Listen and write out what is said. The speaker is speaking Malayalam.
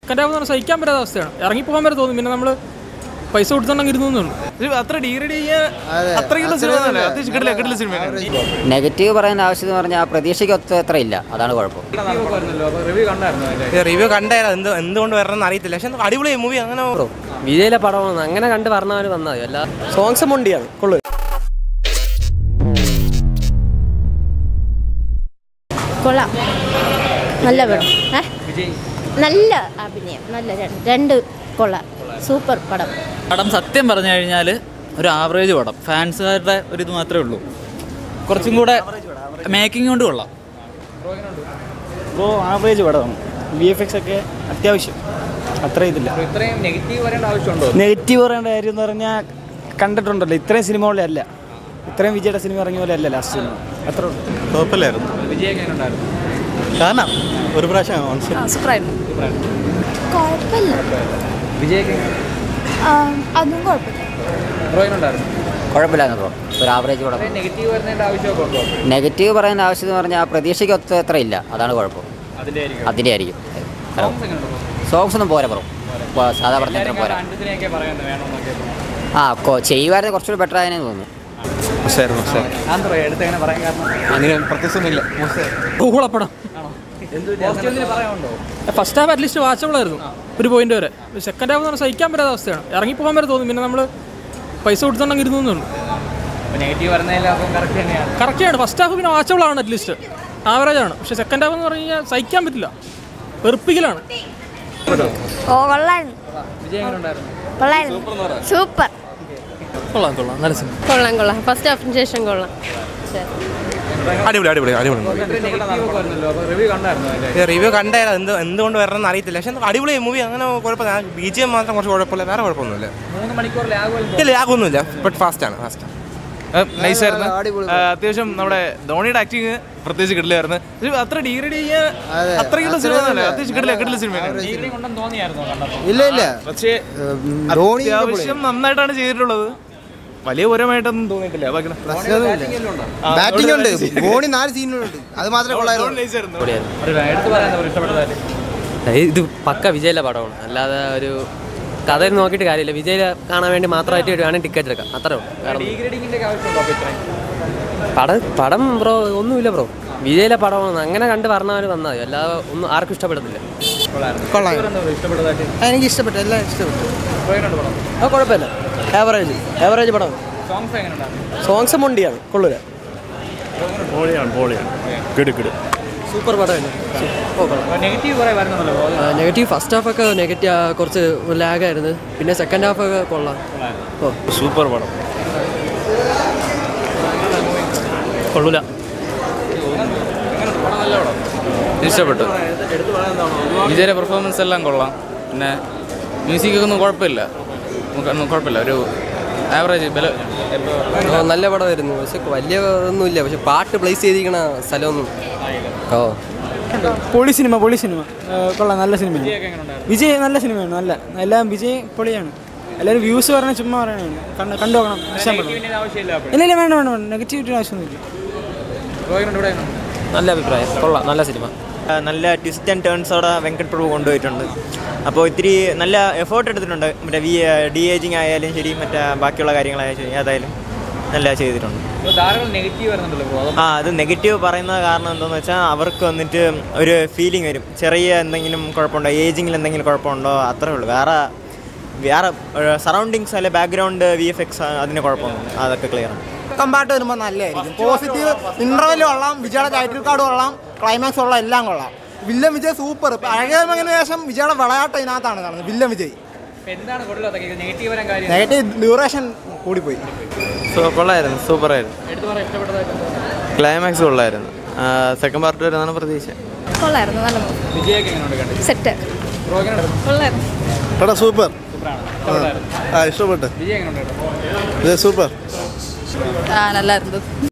സെക്കൻഡ് ഹാഫ് എന്ന് പറഞ്ഞാൽ സഹിക്കാൻ പറ്റാത്ത അവസ്ഥയാണ് ഇറങ്ങിപ്പോകാൻ വരെ തോന്നും പിന്നെ നമ്മൾ പൈസ കൊടുത്തോണ്ടെങ്കിൽ ഇരുന്നു ഇത് അത്ര ഡീഗ്രേഡ് ചെയ്യാൻ അത്രയ്ക്കുള്ള സിനിമ ഒന്നുമല്ല അത്യാവശ്യം കിട്ടില്ല കിട്ടില്ല സിനിമ നെഗറ്റീവ് പറയാൻ ആവശ്യം എന്ന് പറഞ്ഞാൽ പ്രതീക്ഷയ്ക്ക് ഒത്ത അത്ര ഇല്ല അതാണ് കുഴപ്പം റിവ്യൂ കണ്ടായിരുന്നു റിവ്യൂ കണ്ടായിരുന്നു എന്ത് എന്തുകൊണ്ട് വരണം അറിയത്തില്ല പക്ഷെ അടിപൊളി മൂവി അങ്ങനെ വിജയിലെ പടമാണ് അങ്ങനെ കണ്ട് പറഞ്ഞവർ വന്നാൽ മതി അല്ല സോങ്സ് മൊണ്ടിയാണ് കൊള്ളു കൊള്ളാം നല്ല പടം ഏ നല്ല അഭിനയം നല്ല രണ്ട് രണ്ട് കൊള്ളാം സൂപ്പർ പടം പടം സത്യം പറഞ്ഞു കഴിഞ്ഞാൽ ഒരു ആവറേജ് പടം ഫാൻസുകാരുടെ ഒരു ഇത് മാത്രമേ ഉള്ളൂ കുറച്ചും കൂടെ മേക്കിംഗ് കൊണ്ട് കൊള്ളാം ഇപ്പോൾ ആവറേജ് പടമാണ് വി എഫ് എക്സ് ഒക്കെ അത്യാവശ്യം അത്ര ഇതില്ല ഇത്രയും നെഗറ്റീവ് വരേണ്ട ആവശ്യമുണ്ടോ നെഗറ്റീവ് പറയേണ്ട കാര്യം എന്ന് പറഞ്ഞാൽ കണ്ടിട്ടുണ്ടല്ലോ ഇത്രയും സിനിമകളെ അല്ല ഇത്രയും വിജയുടെ സിനിമ ഇറങ്ങിയ പോലെ അല്ല ലാസ്റ്റ് സിനിമ അത്ര കുഴപ്പമില്ലായിരുന്നു വിജയ് എങ്ങനെ ഉണ്ടായിരുന്നു കാണാം ഒരു പ്രാവശ്യം സൂപ്പറായിരുന്നു കുഴപ്പമില്ല വിജയ് അതും കുഴപ്പമില്ല ഡ്രോയിനുണ്ടായിരുന്നു കുഴപ്പമില്ലായിരുന്നു ബ്രോ ഒരു ആവറേജ് കുഴപ്പം നെഗറ്റീവ് വരുന്നതിന്റെ ആവശ്യമൊക്കെ ഉണ്ടോ നെഗറ്റീവ് പറയാൻ ആവശ്യം എന്ന് പറഞ്ഞാൽ പ്രതീക്ഷയ്ക്ക് ഒത്ത അത്ര ഇല്ല അതാണ് കുഴപ്പം അതിന്റെ അതിൻ്റെ ആയിരിക്കും സോങ്സ് എങ്ങനെ ഉണ്ട് സോങ്സ് ഒന്നും പോരാ ബ്രോ ഇപ്പോൾ സാധാ പറഞ്ഞ പോരാ അഞ്ചിനെയൊക്കെ പറയുന്നത് വേണമെന്നൊക്കെ ആ കൊ- ചെയ്യുമായിരുന്നു കുറച്ചുകൂടി ബെറ്റർ ആയെന്ന് തോന്നുന്നു ആന്തറോ എടുത്ത് എങ്ങനെ പറയാൻ കാരണം അങ്ങനെ പ്രത്യേകിച്ചൊന്നുമില്ല ഊളപ്പടം പോസിറ്റീവ് പറയാനുണ്ടോ ഫസ്റ്റ് ഹാഫ് അറ്റ്ലീസ്റ്റ് വാച്ചബിൾ ആയിരുന്നു ഒരു പോയിന്റ് വരെ സെക്കൻഡ് ഹാഫ് എന്ന് പറഞ്ഞാൽ സഹിക്കാൻ പറ്റാത്ത അവസ്ഥയാണ് ഇറങ്ങിപ്പോകാൻ വരെ തോന്നും പിന്നെ നമ്മൾ പൈസ കൊടുത്തോണ്ടെങ്കിൽ ഇരുന്നു നെഗറ്റീവ് വരുന്നതിലും കറക്റ്റ് തന്നെയാണ് കറക്റ്റാണ് ഫസ്റ്റ് ഹാഫ് പിന്നെ വാച്ചബിൾ ആണ് അറ്റ്ലീസ്റ്റ് ആവറേജ് ആണ് പക്ഷെ സെക്കൻഡ് ഹാഫ് എന്ന് പറഞ്ഞു കഴിഞ്ഞാൽ സഹിക്കാൻ പറ്റില്ല വെറുപ്പിക്കലാണ് ഓ കൊള്ളായിരുന്നു വിജയ് എങ്ങനെ ഉണ്ടായിരുന്നു കൊള്ളായിരുന്നു സൂപ്പർ കൊള്ളാം കൊള്ളാം നല്ല സിനിമ കൊള്ളാം കൊള്ളാം ഫസ്റ്റ് ഹാഫിന് ശേഷം കൊള്ളാം അടിപൊളി അടിപൊളി അടിപൊളി നെഗറ്റീവ് ഒക്കെ വരുന്നല്ലോ അപ്പോൾ റിവ്യൂ കണ്ടായിരുന്നു അതിന്റെ റിവ്യൂ കണ്ടായിരുന്നു എന്ത് എന്തുകൊണ്ട് വരണം അറിയത്തില്ല പക്ഷെ അടിപൊളി മൂവി അങ്ങനെ കുഴപ്പമില്ല ബി ജി എം മാത്രം കുറച്ച് കുഴപ്പമില്ല വേറെ കുഴപ്പമൊന്നുമില്ല മൂന്ന് മണിക്കൂർ ലാഗ് ഇല്ല ലാഗൊന്നുമില്ല ബട്ട് ഫാസ്റ്റ് ആണ് ഫാസ്റ്റ് നൈസായിരുന്നു അത്യാവശ്യം നമ്മുടെ ധോണിയുടെ ആക്ടിങ് പ്രത്യേകിച്ച് കിട്ടില്ലായിരുന്നു ഇത് അത്ര ഡീഗ്രേഡ് ചെയ്യാൻ അത്രയ്ക്കുള്ള സിനിമ ഒന്നുമല്ല അത്യാവശ്യം കിട്ടില്ല കിട്ടില്ല സിനിമ ഉണ്ടെന്ന് തോന്നിയായിരുന്നു കണ്ടപ്പോൾ ഇല്ല ഇല്ല പക്ഷേ അത്യാവശ്യം നന്നായിട്ടാണ് ചെയ്തിട്ടുള്ളത് വലിയ പൂരമായിട്ടൊന്നും തോന്നിയിട്ടില്ല ബാക്കി ബാറ്റിംഗ് ഉണ്ട് ധോണി നാല് സീനുകളുണ്ട് അത് മാത്രമേ കൊള്ളായിരുന്നു എടുത്ത് പറയാൻ ഇഷ്ടപ്പെട്ടതായിട്ട് ഇത് പക്ക വിജയിലെ പടമാണ് അല്ലാതെ ഒരു കഥ നോക്കിയിട്ട് കാര്യമില്ല വിജയിലെ കാണാൻ വേണ്ടി മാത്രമായിട്ട് വേണമെങ്കിൽ ടിക്കറ്റ് എടുക്കാം അത്രേ ഉള്ളൂ വേറെ ഒന്നും. ഡീഗ്രേഡിങ്ങിന്റെ ആവശ്യമുണ്ടോ അപ്പോൾ ഇത്രയും പടം പടം ബ്രോ ഒന്നുമില്ല ബ്രോ വിജയിലെ പടമാണ് അങ്ങനെ കണ്ട് പറഞ്ഞവർ വന്നാൽ മതി അല്ലാതെ ഒന്നും ആർക്കും ഇഷ്ടപ്പെടത്തില്ല കൊള്ളാം ഇഷ്ടപ്പെട്ടതായിട്ട് എനിക്ക് ഇഷ്ടപ്പെട്ടു എല്ലാം ഇഷ്ടപ്പെട്ടു ഡ്രോയിനുണ്ട് പടം അത് കുഴപ്പമില്ല ആവറേജ് ആവറേജ് പടം സോങ്സ് എങ്ങനെ ഉണ്ടായിരുന്നു സോങ്സ് മൊണ്ടിയാണ് കൊള്ളൂല പോളിയാണ് പോളിയാണ് കിടു കിടു സൂപ്പർ പടമല്ലേ നെഗറ്റീവ് കുറേ വരുന്നുണ്ടല്ലോ നെഗറ്റീവ് ഫസ്റ്റ് ഹാഫ് ഒക്കെ നെഗറ്റീവ് കുറച്ച് ലാഗായിരുന്നു പിന്നെ സെക്കൻഡ് ഹാഫ് ഒക്കെ കൊള്ളാം ഓ സൂപ്പർ പടം കൊള്ളൂല ഇഷ്ടപ്പെട്ടു വിജയുടെ പെർഫോമൻസ് എല്ലാം കൊള്ളാം പിന്നെ മ്യൂസിക് ഒന്നും കുഴപ്പമില്ല നമുക്ക് കുഴപ്പമില്ല ഒരു ആവറേജ് ബല ഓ, നല്ല പടമായിരുന്നു പക്ഷെ വലിയ ഒന്നുമില്ല പക്ഷെ പാട്ട് പ്ലേസ് ചെയ്തിരിക്കണ സ്ഥലമൊന്നും ഓ പൊളി സിനിമ പൊളി സിനിമ കൊള്ളാം നല്ല സിനിമയാണ് വിജയ് നല്ല സിനിമയാണ് നല്ല എല്ലാം വിജയ് പൊളിയാണ് എല്ലാവരും വ്യൂസ് പറഞ്ഞ ചുമ്മാ പറയണതാണ് കണ്ട് കണ്ടു നോക്കണം ഇഷ്ടപ്പെടും ആവശ്യമില്ല ഇല്ല ഇല്ല വേണ്ട വേണ്ട വേണ്ട നെഗറ്റിവിറ്റി ആവശ്യമൊന്നുമില്ല ഡ്രോയിനുണ്ട് ഇവിടെ നല്ല അഭിപ്രായം കൊള്ളാം നല്ല സിനിമ നല്ല ട്വിസ്റ്റ് ആൻഡ് ടേൺസോടെ വെങ്കട് പ്രഭു കൊണ്ടുപോയിട്ടുണ്ട് അപ്പോൾ ഇത്തിരി നല്ല എഫേർട്ട് എടുത്തിട്ടുണ്ട് മറ്റേ വി ഡി ഏജിങ് ആയാലും ശരി മറ്റേ ബാക്കിയുള്ള കാര്യങ്ങളായാലും ശരി ഏതായാലും നല്ല ചെയ്തിട്ടുണ്ട് ഇപ്പോൾ ധാരാളം നെഗറ്റീവ് വരുന്നുണ്ടല്ലോ ബ്രോ ആ അത് നെഗറ്റീവ് പറയുന്ന കാരണം എന്താണെന്ന് വെച്ചാൽ അവർക്ക് വന്നിട്ട് ഒരു ഫീലിംഗ് വരും ചെറിയ എന്തെങ്കിലും കുഴപ്പമുണ്ടോ ഏജിങ്ങിൽ എന്തെങ്കിലും കുഴപ്പമുണ്ടോ അത്രേ ഉള്ളൂ വേറെ വേറെ സറൗണ്ടിങ്സ് അല്ലെ ബാക്ക്ഗ്രൗണ്ട് വി എഫ് എക്സ് അതിന് കുഴപ്പമൊന്നും അതൊക്കെ ക്ലിയർ ആണ് കമ്പാർട്ട് വരുമ്പോൾ നല്ലതായിരിക്കും പോസിറ്റീവ് ഇന്റർവെൽ കൊള്ളാം വിജയുടെ ടൈറ്റിൽ കാർഡ് കൊള്ളാം ക്ലൈമാക്സ് കൊള്ളാം എല്ലാം കൊള്ളാം വില്ലൻ വിജയ് സൂപ്പർ അഴകമങ്ങനെ ശേഷം വിജയുടെ വിളയാട്ടം ഇതിനകത്താണ് കാണുന്നത് വില്ലൻ വിജയ് എന്താണ് കൊള്ളാത്ത നെഗറ്റീവ് വരാൻ കാര്യം നെഗറ്റീവ് ഡ്യൂറേഷൻ കൂടിപ്പോയി കൊള്ളായിരുന്നു സൂപ്പറായിരുന്നു എടുത്ത് പറയാൻ ഇഷ്ടപ്പെട്ടതായിട്ട് ക്ലൈമാക്സ് കൊള്ളായിരുന്നു സെക്കൻഡ് പാർട്ട് വരുന്നതാണ് പ്രതീക്ഷ കൊള്ളായിരുന്നു നല്ല വിജയൊക്കെ എങ്ങനെയുണ്ട് കണ്ടത് സെറ്റ് ഡ്രോയിനുണ്ട് കൊള്ളായിരുന്നു എടാ സൂപ്പർ സൂപ്പറാണ് ആ ഇഷ്ടപ്പെട്ടു വിജയ് എങ്ങനെയുണ്ട് സൂപ്പർ ആ നല്ലായിരുന്നു